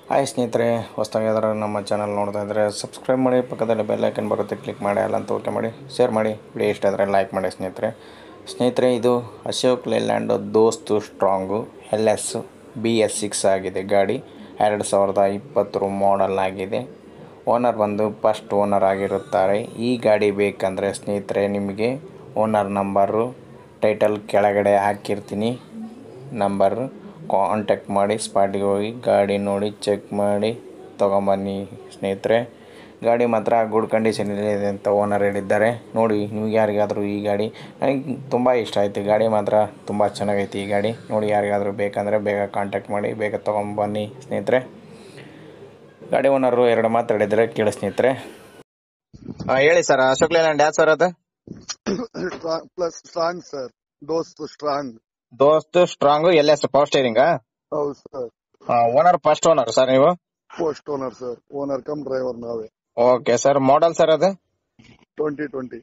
Hi ಸ್ನೇಹಿತರೆ ಹೊಸ್ದಾಗಿ ಯಾವ್ದಾರು ನಮ್ಮ ಚಾನಲ್ ನೋಡ್ತಾ ಇದ್ದರೆ ಸಬ್ಸ್ಕ್ರೈಬ್ ಮಾಡಿ ಪಕ್ಕದಲ್ಲಿ ಬೆಲ್ ಐಕನ್ ಬರುತ್ತೆ ಕ್ಲಿಕ್ ಮಾಡಿ ಅಲ್ಲ ಅಂತ ಓಕೆ ಮಾಡಿ ಶೇರ್ ಮಾಡಿ ವಿಡಿಯೋ ಇಷ್ಟ ಆದರೆ ಲೈಕ್ ಮಾಡಿ ಸ್ನೇಹಿತರೆ ಸ್ನೇಹಿತರೆ ಇದು Ashok Leyland Dost strong L S B S six ಆಗಿದೆ ಗಾಡಿ ಎರಡು ಸಾವಿರದ ಇಪ್ಪತ್ತರ ಮಾಡೆಲ್ ಆಗಿದೆ ಓನರ್ ಬಂದು ಫಸ್ಟ್ ಓನರ್ ಆಗಿರುತ್ತಾರೆ ಈ ಗಾಡಿ ಬೇಕಂದರೆ ಸ್ನೇಹಿತರೆ ನಿಮಗೆ ಓನರ್ ನಂಬರು ಟೈಟಲ್ ಕೆಳಗಡೆ ಹಾಕಿರ್ತೀನಿ ನಂಬರ್ ಕಾಂಟ್ಯಾಕ್ಟ್ ಮಾಡಿ ಸ್ಪಾಟಿಗೆ ಹೋಗಿ ಗಾಡಿ ನೋಡಿ ಚೆಕ್ ಮಾಡಿ ತೊಗೊಂಬನ್ನಿ ಸ್ನೇಹಿತರೆ ಗಾಡಿ ಮಾತ್ರ ಗುಡ್ ಕಂಡೀಷನಲ್ಲಿ ಇದೆ ಅಂತ ಓನರ್ ಹೇಳಿದ್ದಾರೆ ನೋಡಿ ನಿಮ್ಗೆ ಯಾರಿಗಾದರೂ ಈ ಗಾಡಿ ನನಗೆ ತುಂಬ ಇಷ್ಟ ಆಯಿತು ಗಾಡಿ ಮಾತ್ರ ತುಂಬ ಚೆನ್ನಾಗೈತಿ ಈ ಗಾಡಿ ನೋಡಿ ಯಾರಿಗಾದರೂ ಬೇಕಂದರೆ ಬೇಗ ಕಾಂಟ್ಯಾಕ್ಟ್ ಮಾಡಿ ಬೇಗ ತೊಗೊಂಬನ್ನಿ ಸ್ನೇಹಿತರೆ ಗಾಡಿ ಓನರು ಎರಡು ಮಾತಾಡಿದರೆ ಕೇಳಿ ಸ್ನೇಹಿತರೆ ಹೇಳಿ ಸರ್ ಅಶೋಕ್ ಲೇಲ್ಯಾಂಡ್ ಯಾವ ಸರ್ ಅದು plus strong sir Dost strong Dost strong L S power steering ಹೌದು sir owner first owner sir ನೀವು post owner sir owner cum driver ನಾವೇ ಓಕೆ ಸರ್ ಮಾಡಲ್ ಸರ್ ಅದು ಟ್ವೆಂಟಿ ಟ್ವೆಂಟಿ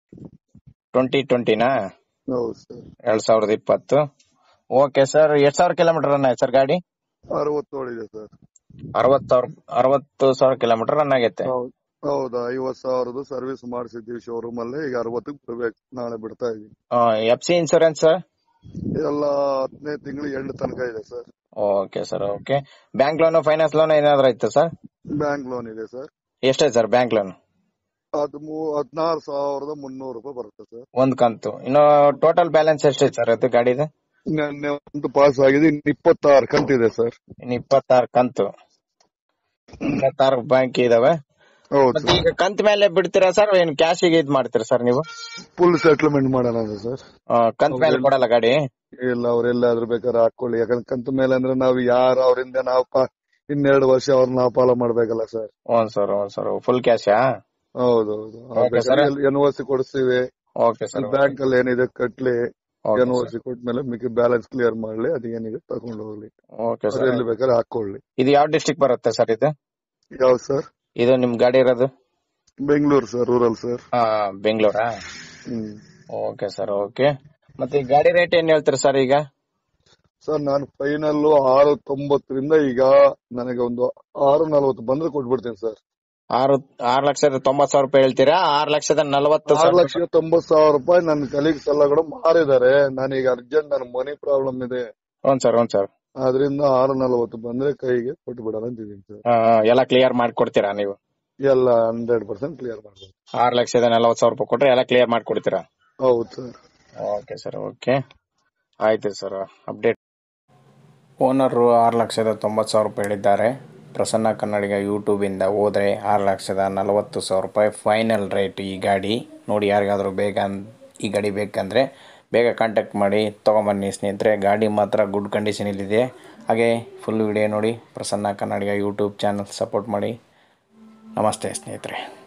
ಟ್ವೆಂಟಿ ಟ್ವೆಂಟಿನಾ ಹೌದು ಸರ್ ಎರಡ್ ಸಾವಿರದ ಇಪ್ಪತ್ತು ಓಕೆ ಸರ್ ಎಷ್ಟ್ ಸಾವಿರ ಕಿಲೋಮೀಟರ್ ರನ್ ಆಯ್ತು ಸರ್ ಗಾಡಿ ಅರವತ್ತೇಳು ಇದೆ ಸರ್ ಅರವತ್ತು ಸಾವಿರ ಅರವತ್ತು ಸಾವಿರ ಕಿಲೋಮೀಟರ್ ರನ್ ಆಗೈತೆ ಹೌದು ಹೌದಾ ಐವತ್ ಸಾವಿರದ್ದು ಸರ್ವಿಸ್ ಮಾಡಿಸಿದ್ದೀವಿ ಶೋರೂಮ್ ಅಲ್ಲಿ ಈಗ ಅರವತ್ತಕ್ಕೆ ಬರ್ಬೇಕು ನಾಳೆ ಬಿಡ್ತಾ ಇದೀವಿ ಎಫ್ ಸಿ ಇನ್ಸೂರೆನ್ಸ್ ಸರ್ ಎಲ್ಲ ಹತ್ತನೇ ತಿಂಗಳು ಎಂಟು ತನಕ ಇದೆ sir okay sir okay bank loan finance loan ಏನಾದ್ರು ಐತೆ ಸರ್ ಬ್ಯಾಂಕ್ ಲೋನ್ ಇದೆ ಸರ್ ಎಷ್ಟೈತೆ ಸರ್ ಬ್ಯಾಂಕ್ ಲೋನ್ ಅದು ಹದಿನಾರು ಸಾವಿರದ ಮುನ್ನೂರು ರೂಪಾಯಿ ಬರುತ್ತೆ ಸರ್ ಒಂದ್ ಕಂತು ಇನ್ನು ಟೋಟಲ್ ಬ್ಯಾಲೆನ್ಸ್ ಎಷ್ಟೈತೆ ಸರ್ ಅದು ಗಾಡಿದು ನೆನ್ನೆ ಒಂದು ಪಾಸ್ ಆಗಿದೆ ಇನ್ನು ಇಪ್ಪತ್ತಾರು ಕಂತಿದೆ ಸರ್ ಇನ್ನು ಇಪ್ಪತ್ತಾರು ಕಂತು ಇಪ್ಪತ್ತಾರು ಬ್ಯಾಂಕ್ ಇದಾವೆ ಹೌದು ಮತ್ತೆ ಸರ್ ಈಗ ಕಂತ್ ಮೇಲೆ ಬಿಡ್ತೀರಾ ಸರ್ ಏನ್ ಕ್ಯಾಶಿಗೆ ಇದ್ ಮಾಡ್ತೀರಾ ಸರ್ ನೀವು ಫುಲ್ ಸೆಟ್ಲ್ಮೆಂಟ್ ಮಾಡೋಣ ಸರ್ ಆ, ಕಂತ್ ಮೇಲೆ ಕೊಡಲ್ಲ ಗಾಡಿ ಇಲ್ಲ ಅವ್ರೆಲ್ಲಾದ್ರೂ ಬೇಕಾದ್ರೆ ಹಾಕೊಳ್ಳಿ ಯಾಕಂದ್ರೆ ಕಂತು ಮೇಲೆ ಅಂದ್ರೆ ನಾವು ಯಾರು ಅವರಿಂದ ನಾವು ಪಾ- ಇನ್ನೆರಡು ವರ್ಷ ಅವ್ರನ್ನ ನಾವು ಪಾಲ ಮಾಡ್ಬೇಕಲ್ಲ ಸರ್ ಹ್ಞೂ ಸರ್ ಹ್ಞೂ ಸರ್ ಫುಲ್ ಕ್ಯಾಶಾ ಹೌದೌದು Okay, sir. N O C ಕೊಡಿಸ್ತೀವಿ ಓಕೆ ಸರ್ ಬ್ಯಾಂಕ್ ಅಲ್ಲಿ ಏನಿದೆ ಕಟ್ಲಿ ಎನ್ ಓ ಸಿ ಕೊಟ್ಮೇಲೆ ಮಿಕ್ಕಿ ಬ್ಯಾಲೆನ್ಸ್ ಕ್ಲಿಯರ್ ಮಾಡ್ಲಿ ಅದು ಏನಿದೆ ತಗೊಂಡು ಹೋಗ್ಲಿ ಓಕೆ ಅವ್ರು ಸರ್ ಎಲ್ಲಿ ಬೇಕಾದ್ರೆ ಹಾಕೊಳ್ಳಿ ಇದು ಯಾವ ಡಿಸ್ಟಿಕ್ ಬರುತ್ತೆ ಸರ್ ಇದು ಯಾವ್ದು ಸರ್ ಇದು ನಿಮ್ ಗಾಡಿ ಇರೋದು ಬೆಂಗಳೂರು ಸರ್ ರೂರಲ್ ಸರ್ ಆ, ಬೆಂಗಳೂರಾ ಹ್ಮ್ ಓಕೆ ಸರ್ ಓಕೆ ಮತ್ತೆ ಈ ಗಾಡಿ ರೇಟ್ ಏನ್ ಹೇಳ್ತೀರಿ ಸರ್ ಈಗ ಸರ್ ನಾನು ಫೈನಲ್ ಆರು ತೊಂಬತ್ತರಿಂದ ಈಗ ನನಗೆ ಒಂದು ಆರು ನಲ್ವತ್ತು ಬಂದ್ರೆ ಕೊಟ್ಬಿಡ್ತೀನಿ ಸರ್ ಆರು ಆರು ಲಕ್ಷದ ತೊಂಬತ್ ಸಾವಿರ ರೂಪಾಯಿ ಹೇಳ್ತೀರಾ ಆರು ಲಕ್ಷದ ನಲವತ್ತು ಆರು ಸಾವಿರ ಲಕ್ಷದ ತೊಂಬತ್ ಸಾವಿರ ರೂಪಾಯಿ ನನ್ನ ಕಲೀಗ್ಸ್ ಎಲ್ಲ ಕೂಡ ಮಾರಿದ್ದಾರೆ ನನಗೆ ಅರ್ಜೆಂಟ್ ನನ್ನ ಮನಿ ಪ್ರಾಬ್ಲಮ್ ಇದೆ ಹ್ಞೂ ಸರ್ ಹ್ಞೂ ಸರ್ ಆದ್ರಿಂದ ಆರು ನಲವತ್ತು ಬಂದ್ರೆ ಕೈಗೆ ಕೊಟ್ಟು ಬಿಡೋಣ ಅಂತಿದ್ದೀನಿ ಸರ್ ಎಲ್ಲ ಕ್ಲಿಯರ್ ಮಾಡ್ಕೊಡ್ತೀರಾ ನೀವು ಎಲ್ಲ ಹಂಡ್ರೆಡ್ ಪರ್ಸೆಂಟ್ ಕ್ಲಿಯರ್ ಮಾಡ್ಬೋದು ಆರು ಲಕ್ಷದ ನಲವತ್ತು ಸಾವಿರ ರೂಪಾಯಿ ಕೊಟ್ರೆ ಎಲ್ಲ ಕ್ಲಿಯರ್ ಮಾಡ್ಕೊಡ್ತೀರಾ ಹೌದು ಸರ್ ಓಕೆ ಸರ್ ಓಕೆ ಆಯ್ತು ಸರ್ ಅಪ್ಡೇಟ್ ಓನರು ಆರು ಲಕ್ಷದ ತೊಂಬತ್ತು ಸಾವಿರ ರೂಪಾಯಿ ಹೇಳಿದ್ದಾರೆ ಪ್ರಸನ್ನ ಕನ್ನಡಿಗ ಯೂಟ್ಯೂಬಿಂದ ಹೋದರೆ ಆರು ಲಕ್ಷದ ನಲವತ್ತು ಸಾವಿರ ರೂಪಾಯಿ ಫೈನಲ್ ರೇಟ್ ಈ ಗಾಡಿ ನೋಡಿ ಯಾರಿಗಾದರೂ ಬೇಗ ಅನ್- ಈ ಗಾಡಿ ಬೇಕಂದರೆ ಬೇಗ ಕಾಂಟ್ಯಾಕ್ಟ್ ಮಾಡಿ ತೊಗೊಂಬನ್ನಿ ಸ್ನೇಹಿತರೆ ಗಾಡಿ ಮಾತ್ರ ಗುಡ್ ಕಂಡೀಷನಲ್ಲಿದೆ ಹಾಗೆ ಫುಲ್ ವಿಡಿಯೋ ನೋಡಿ Prasanna Kannadiga YouTube channel support ಮಾಡಿ ನಮಸ್ತೆ ಸ್ನೇಹಿತರೆ